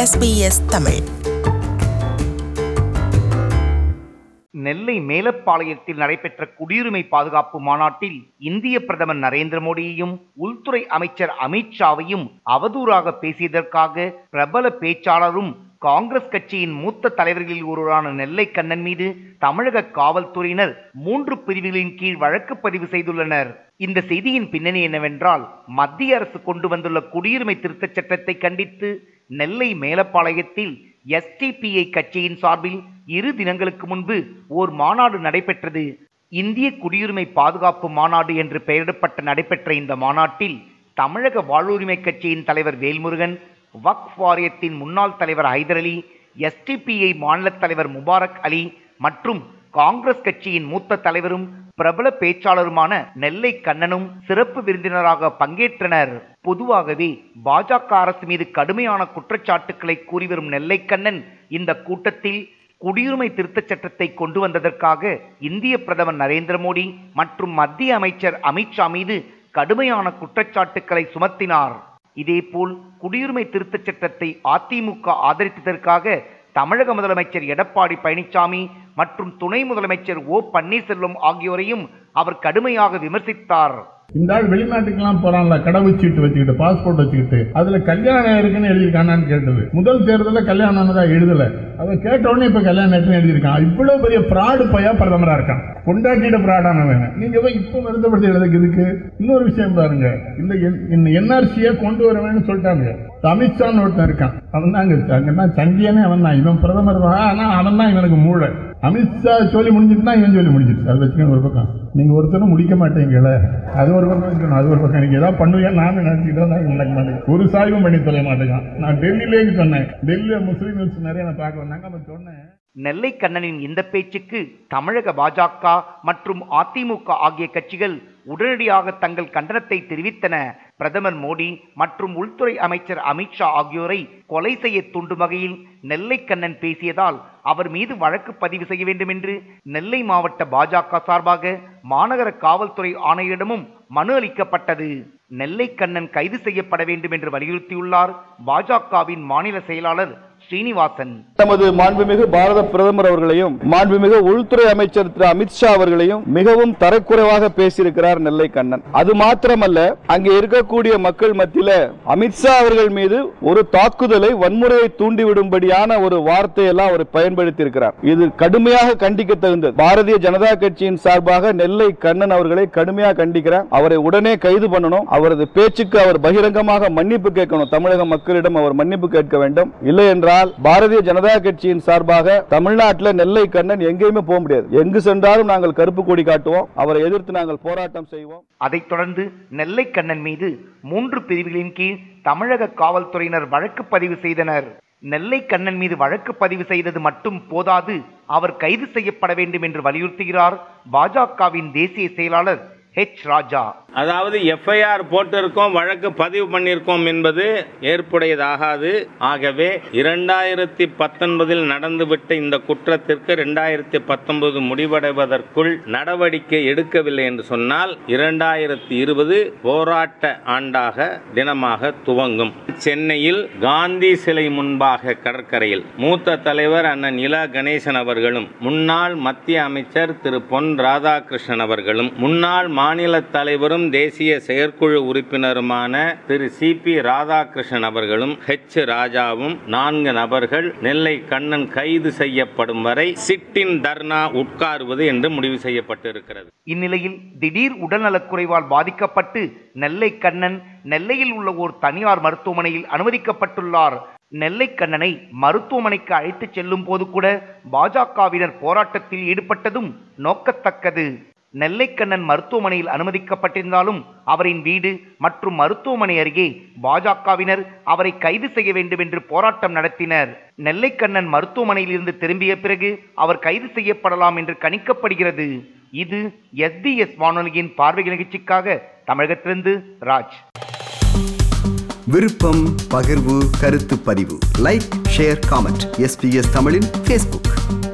SBS Tamil நெல்லை மேலப்பாளையத்தில் நடைபெற்ற குடியுரிமை பாதுகாப்பு மாநாட்டில் இந்திய பிரதமர் நரேந்திர மோடியையும் உள்துறை அமைச்சர் அமித்ஷாவையும் அவதூறாக பேசியதற்காக பிரபல பேச்சாளரும் காங்கிரஸ் கட்சியின் மூத்த தலைவர்களில் ஒருவரான நெல்லை கண்ணன் மீது தமிழக காவல்துறையினர் மூன்று பிரிவுகளின் கீழ் வழக்கு பதிவு செய்துள்ளனர் இந்த செய்தியின் பின்னணி என்னவென்றால் மத்திய அரசு கொண்டு வந்துள்ள குடியுரிமை திருத்தச் சட்டத்தை கண்டித்து நெல்லை மேலப்பாளையத்தில் எஸ்டிபிஐ கட்சியின் சார்பில் இரு தினங்களுக்கு முன்பு ஓர் மாநாடு நடைபெற்றது இந்திய குடியுரிமை பாதுகாப்பு மாநாடு என்று பெயரிடப்பட்ட நடைபெற்ற இந்த மாநாட்டில் தமிழக வாழ்வுரிமை கட்சியின் தலைவர் வேல்முருகன் வக்ஃப் வாரியத்தின் முன்னாள் தலைவர் ஹைதர் அலி எஸ்டிபிஐ மாநில தலைவர் முபாரக் அலி மற்றும் காங்கிரஸ் கட்சியின் மூத்த தலைவரும் பிரபல பேச்சாளருமான நெல்லை கண்ணனும் சிறப்பு விருந்தினராக பங்கேற்றனர் பொதுவாகவே பாஜக அரசு மீது கடுமையான குற்றச்சாட்டுக்களை கூறி வரும் நெல்லை கண்ணன் இந்த கூட்டத்தில் குடியுரிமை திருத்தச் சட்டத்தை கொண்டு வந்ததற்காக இந்திய பிரதமர் நரேந்திர மோடி மற்றும் மத்திய அமைச்சர் அமித்ஷா மீது கடுமையான குற்றச்சாட்டுக்களை சுமத்தினார் இதேபோல் குடியுரிமை திருத்தச் சட்டத்தை அதிமுக ஆதரித்ததற்காக தமிழக முதலமைச்சர் எடப்பாடி பழனிசாமி மற்றும் துணை முதலமைச்சர் ஓ பன்னீர்செல்வம் ஆகியோரையும் அவர் கடுமையாக விமர்சித்தார் இந்த ஆள் வெளிநாட்டுக்கெல்லாம் போறான்ல கடவுச்சீட்டு வச்சுக்கிட்டு பாஸ்போர்ட் வச்சுக்கிட்டு அதுல கல்யாணம் இருக்குன்னு எழுதியிருக்கானான்னு கேட்டது முதல் தேர்தலில் கல்யாணம் ஆனதா எழுதல அவன் கேட்ட உடனே இப்ப கல்யாணம் ஆயிட்டுன்னு எழுதியிருக்கான் இவ்வளவு பெரிய பிராடு பையா பிரதமரா இருக்கான் கொண்டாட்டிட பிராடானவன் நீங்க போய் இப்போ வருத்தப்படுத்தி எழுதுக்கு இதுக்கு இன்னொரு விஷயம் பாருங்க இந்த இந்த என்ஆர்சியை கொண்டு வரவேன்னு சொல்லிட்டாங்க அமித்ஷான்னு ஒருத்தன் இருக்கான் அவன் தான் அங்க அங்க தான் சங்கியனே அவன் தான் இவன் பிரதமர் தான் ஆனா அவன் தான் இவனுக்கு மூளை அமித்ஷா சொல்லி முடிஞ்சிட்டுனா இவன் சொல்லி முடிஞ்சிட்டு அது வச்சுக்கணும் ஒரு பக்கம் நீங்க ஒருத்தரும் முடிக்க மாட்டீங்கள அது ஒரு பக்கம் வச்சுக்கணும் அது ஒரு பக்கம் நீங்க ஏதாவது பண்ணுவீங்க நானும் நினைச்சிட்டு தான் நடக்க மாட்டேங்க ஒரு சாய்வும் பண்ணி தொலைய மாட்டேங்கான் நான் டெல்லியிலேயே சொன்னேன் டெல்லியில முஸ்லீம் நியூஸ் நிறைய நான் பார்க்க வந்தாங்க அவன் சொன்னேன் நெல்லை கண்ணனின் இந்த பேச்சுக்கு தமிழக பாஜக மற்றும் அதிமுக ஆகிய கட்சிகள் உடனடியாக தங்கள் கண்டனத்தை தெரிவித்தன பிரதமர் மோடி மற்றும் உள்துறை அமைச்சர் அமித்ஷா ஆகியோரை கொலை செய்ய தூண்டும் வகையில் நெல்லை கண்ணன் பேசியதால் அவர் மீது வழக்கு பதிவு செய்ய வேண்டும் என்று நெல்லை மாவட்ட பாஜக சார்பாக மாநகர காவல்துறை ஆணையரிடமும் மனு அளிக்கப்பட்டது நெல்லை கண்ணன் கைது செய்யப்பட வேண்டும் என்று வலியுறுத்தியுள்ளார் பாஜகவின் மாநில செயலாளர் ஸ்ரீனிவாசன் நமது மாண்புமிகு பாரத பிரதமர் அவர்களையும் மாண்புமிகு உள்துறை அமைச்சர் திரு அமித்ஷா அவர்களையும் மிகவும் தரக்குறைவாக பேசியிருக்கிறார் நெல்லை கண்ணன் அது மாத்திரமல்ல அங்கே இருக்கக்கூடிய மக்கள் மத்தியில அமித்ஷா அவர்கள் மீது ஒரு தாக்குதலை வன்முறையை தூண்டிவிடும்படியான ஒரு வார்த்தையெல்லாம் அவர் பயன்படுத்தி இருக்கிறார் இது கடுமையாக கண்டிக்க தகுந்தது பாரதிய ஜனதா கட்சியின் சார்பாக நெல்லை கண்ணன் அவர்களை கடுமையாக கண்டிக்கிறார் அவரை உடனே கைது பண்ணணும் அவரது பேச்சுக்கு அவர் பகிரங்கமாக மன்னிப்பு கேட்கணும் தமிழக மக்களிடம் அவர் மன்னிப்பு கேட்க வேண்டும் இல்லை என்றால் பாரதிய ஜனதா கட்சியின் சார்பாக தமிழ்நாட்டில் நெல்லை கண்ணன் எங்கேயுமே போக முடியாது எங்கு சென்றாலும் நாங்கள் கருப்பு கொடி காட்டுவோம் அவரை எதிர்த்து நாங்கள் போராட்டம் செய்வோம் அதைத் தொடர்ந்து நெல்லை கண்ணன் மீது மூன்று பிரிவுகளின் கீழ் தமிழக காவல்துறையினர் வழக்கு பதிவு செய்தனர் நெல்லை கண்ணன் மீது வழக்கு பதிவு செய்தது மட்டும் போதாது அவர் கைது செய்யப்பட வேண்டும் என்று வலியுறுத்துகிறார் பாஜகவின் தேசிய செயலாளர் ஹெச் ராஜா அதாவது எஃப்ஐஆர் போட்டிருக்கோம் வழக்கு பதிவு பண்ணியிருக்கோம் என்பது ஏற்புடையதாகாது ஆகவே இரண்டாயிரத்தி பத்தொன்பதில் நடந்துவிட்ட இந்த குற்றத்திற்கு இரண்டாயிரத்தி பத்தொன்பது முடிவடைவதற்குள் நடவடிக்கை எடுக்கவில்லை என்று சொன்னால் இரண்டாயிரத்தி இருபது போராட்ட ஆண்டாக தினமாக துவங்கும் சென்னையில் காந்தி சிலை முன்பாக கடற்கரையில் மூத்த தலைவர் அண்ணன் இலா கணேசன் அவர்களும் முன்னாள் மத்திய அமைச்சர் திரு பொன் ராதாகிருஷ்ணன் அவர்களும் முன்னாள் மாநில தலைவரும் தேசிய செயற்குழு உறுப்பினருமான திரு சி பி ராதாகிருஷ்ணன் அவர்களும் ஹெச் ராஜாவும் நான்கு நபர்கள் நெல்லை கண்ணன் கைது செய்யப்படும் வரை சிட்டின் தர்ணா உட்காருவது என்று முடிவு செய்யப்பட்டிருக்கிறது இந்நிலையில் திடீர் உடல்நலக்குறைவால் பாதிக்கப்பட்டு நெல்லை கண்ணன் நெல்லையில் உள்ள ஓர் தனியார் மருத்துவமனையில் அனுமதிக்கப்பட்டுள்ளார் நெல்லை கண்ணனை மருத்துவமனைக்கு அழைத்துச் செல்லும் போது கூட பாஜகவினர் போராட்டத்தில் ஈடுபட்டதும் நோக்கத்தக்கது நெல்லைக்கண்ணன் மருத்துவமனையில் அனுமதிக்கப்பட்டிருந்தாலும் அவரின் வீடு மற்றும் மருத்துவமனை அருகே பாஜகவினர் அவரை கைது செய்ய வேண்டும் என்று போராட்டம் நடத்தினர் நெல்லைக்கண்ணன் மருத்துவமனையில் இருந்து திரும்பிய பிறகு அவர் கைது செய்யப்படலாம் என்று கணிக்கப்படுகிறது இது எஸ்பிஎஸ் வானொலியின் பார்வை நிகழ்ச்சிக்காக தமிழகத்திலிருந்து ராஜ் விருப்பம் பகிர்வு கருத்து பதிவு லைக் ஷேர் காமெண்ட் எஸ்பிஎஸ் தமிழின் ஃபேஸ்புக்